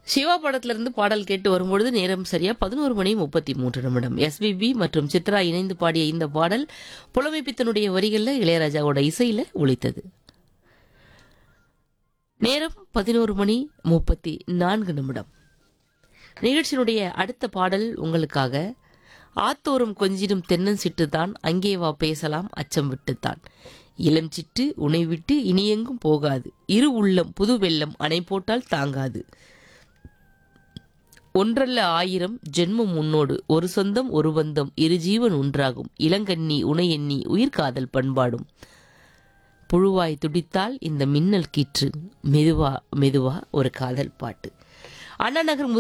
சிவா படத்துல இருந்து பாடல் கேட்டு வரும்பொழுது நேரம் சரியா பதினோரு மணி முப்பத்தி மூன்று நிமிடம் எஸ்பிபி மற்றும் சித்ரா இணைந்து பாடிய இந்த பாடல் புலமைப்பித்தனுடைய வரிகள்ல இளையராஜாவோட இசையில ஒலித்தது நேரம் பதினோரு மணி முப்பத்தி நான்கு நிமிடம் நிகழ்ச்சியினுடைய அடுத்த பாடல் உங்களுக்காக ஆத்தோறும் கொஞ்சிடும் தென்னன் சிட்டுதான் அங்கே வா பேசலாம் அச்சம் விட்டுத்தான் இளம் சிட்டு உனை விட்டு இனியெங்கும் போகாது இரு உள்ளம் புது வெள்ளம் அணை போட்டால் தாங்காது ஒன்றல்ல ஆயிரம் ஜென்மம் உன்னோடு ஒரு சொந்தம் ஒரு பந்தம் இரு ஜீவன் ஒன்றாகும் இளங்கண்ணி உனை எண்ணி உயிர்காதல் பண்பாடும் புழுவாய் துடித்தால் இந்த மின்னல் கீற்று மெதுவா மெதுவா ஒரு காதல் பாட்டு அண்ணா நகர் முதல்